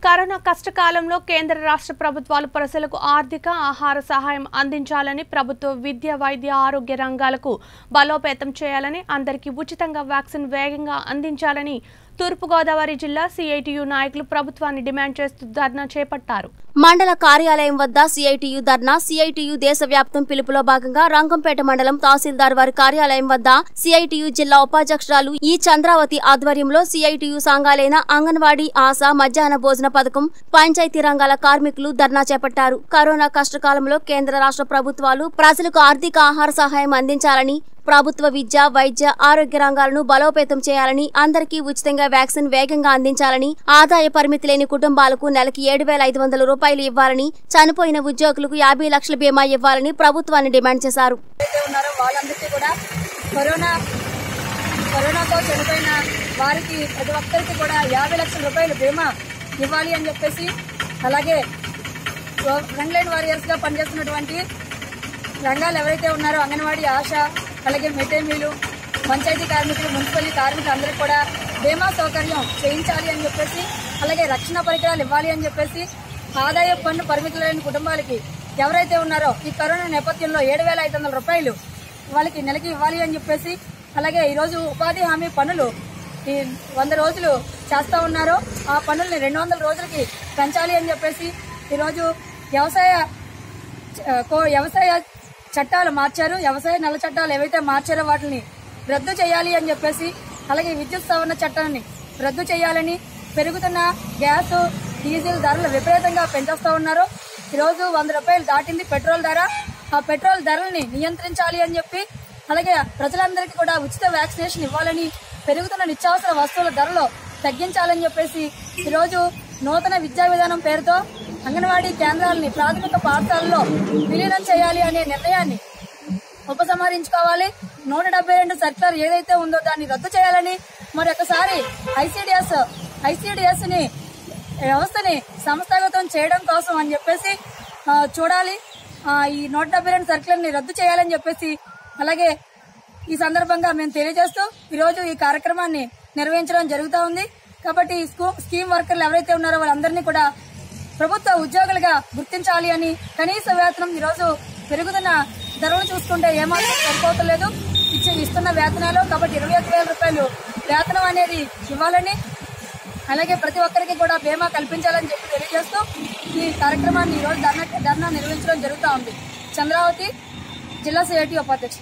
corona కష్టకాలంలో కేంద్ర రాష్ట్ర ప్రభుత్వాలు ప్రజలకు ఆర్థిక ఆహార సహాయం అందించాలని ప్రభుత్వ విద్య వైద్య ఆరోగ్య రంగాలకు బలోపేతం చేయాలని అందరికీ ఉచితంగా వ్యాక్సిన్ వేగంగా అందించాలని తూర్పుగోదావరి జిల్లా సిఐటియు నాయకులు ప్రభుత్వాన్ని డిమాండ్ చేస్తూ ధర్నా చేపట్టారు మండల కార్యాలయం వద్ద సిఐటియు ధర్నా సిఐటియు దేశవ్యాప్తం పిలుపులో భాగంగా రంగంపేట మండలం తహసీల్దార్ వారి కార్యాలయం వద్ద సిఐటియు జిల్లా ఉపాధ్యక్షురాలు ఈ చంద్రావతి ఆధ్వర్యంలో సిఐటియు సంఘాలైన అంగన్వాడీ ఆశ మధ్యాహ్న భోజన పథకం పంచాయతీ రంగాల కార్మికులు ధర్నా చేపట్టారు కరోనా కష్టకాలంలో కేంద్ర రాష్ట్ర ప్రభుత్వాలు ప్రజలకు ఆర్థిక ఆహార సహాయం అందించాలని ప్రభుత్వ విద్య వైద్య ఆరోగ్య రంగాలను బలోపేతం చేయాలని అందరికీ ఉచితంగా వ్యాక్సిన్ వేగంగా అందించాలని ఆదాయ పరిమితి లేని కుటుంబాలకు నెలకి ఏడు వేల ఐదు వందల రూపాయలు ఇవ్వాలని చనిపోయిన ఉద్యోగులకు యాభై లక్షల బీమా ఇవ్వాలని ప్రభుత్వాన్ని డిమాండ్ చేశారు ఎవరైతే ఉన్నారో వాళ్ళందరికీ కూడా కరోనా కరోనాతో చనిపోయిన వారికి ప్రతి ఒక్కరికి కూడా యాభై లక్షల రూపాయలు బీమా ఇవ్వాలి అని చెప్పేసి అలాగే ఫ్రంట్ లైన్ వారియర్స్ గా పనిచేస్తున్నటువంటి రంగాలు ఎవరైతే ఉన్నారో అంగన్వాడీ ఆశ అలాగే మిడ్ డే మీలు పంచాయతీ కార్మికులు మున్సిపల్ కార్మికులు అందరికీ కూడా బీమా సౌకర్యం చేయించాలి అని చెప్పేసి అలాగే రక్షణ పరికరాలు ఇవ్వాలి అని చెప్పేసి ఆదాయ పన్ను పరిమితులు లేని కుటుంబాలకి ఎవరైతే ఉన్నారో ఈ కరోనా నేపథ్యంలో ఏడు వేల ఐదు వందల రూపాయలు వాళ్ళకి నెలకి ఇవ్వాలి అని చెప్పేసి అలాగే ఈరోజు ఉపాధి హామీ పనులు ఈ వంద రోజులు చేస్తా ఉన్నారో ఆ పనుల్ని రెండు వందల రోజులకి పెంచాలి అని చెప్పేసి ఈరోజు వ్యవసాయ చ- కో- వ్యవసాయ చట్టాలు మార్చారు వ్యవసాయ నల్ల చట్టాలు ఏవైతే మార్చారో వాటిని రద్దు చేయాలి అని చెప్పేసి అలాగే విద్యుత్ సవరణ చట్టాన్ని రద్దు చేయాలని పెరుగుతున్న గ్యాస్ డీజిల్ ధరలు విపరీతంగా పెంచేస్తా ఉన్నారు ఈరోజు వంద రూపాయలు దాటింది పెట్రోల్ ధర ఆ పెట్రోల్ ధరల్ని నియంత్రించాలి అని చెప్పి అలాగే ప్రజలందరికీ కూడా ఉచిత వ్యాక్సినేషన్ ఇవ్వాలని పెరుగుతున్న నిత్యావసర వస్తువుల ధరలు తగ్గించాలని చెప్పేసి ఈరోజు నూతన విద్యా విధానం పేరుతో అంగన్వాడీ కేంద్రాలని ప్రాథమిక పాఠశాలలో విలీనం చేయాలి అనే నిర్ణయాన్ని ఉపసంహరించుకోవాలి నూట డెబ్బై రెండు సర్కులర్ ఏదైతే ఉందో దాన్ని రద్దు చేయాలని మరి ఒకసారి ఐసీడిఎస్ ఐసీడిఎస్ ని వ్యవస్థని సంస్థాగతం చేయడం కోసం అని చెప్పేసి ఆ, చూడాలి ఆ, ఈ నూట డెబ్బై రెండు సర్కులర్ని రద్దు చేయాలని చెప్పేసి అలాగే ఈ సందర్భంగా మేము తెలియజేస్తూ ఈరోజు ఈ కార్యక్రమాన్ని నిర్వహించడం జరుగుతూ ఉంది కాబట్టి ఈ స్కూ- స్కీమ్ వర్కర్లు ఎవరైతే ఉన్నారో వాళ్ళందరినీ కూడా ప్రభుత్వ ఉద్యోగులుగా గుర్తించాలి అని కనీస వేతనం ఈరోజు పెరుగుతున్న ధరలు చూసుకుంటే ఏమాత్రం సరిపోతలేదు ఇచ్చి ఇస్తున్న వేతనాలు కాబట్టి ఇరవై ఒక్క వేల రూపాయలు వేతనం అనేది ఇవ్వాలని అలాగే ప్రతి ఒక్కరికి కూడా బీమా కల్పించాలని చెప్పి తెలియజేస్తూ ఈ కార్యక్రమాన్ని ఈరోజు ధర్నా ధర్నా నిర్వహించడం జరుగుతూ ఉంది చంద్రావతి జిల్లా సిఐటి ఉపాధ్యక్షుడు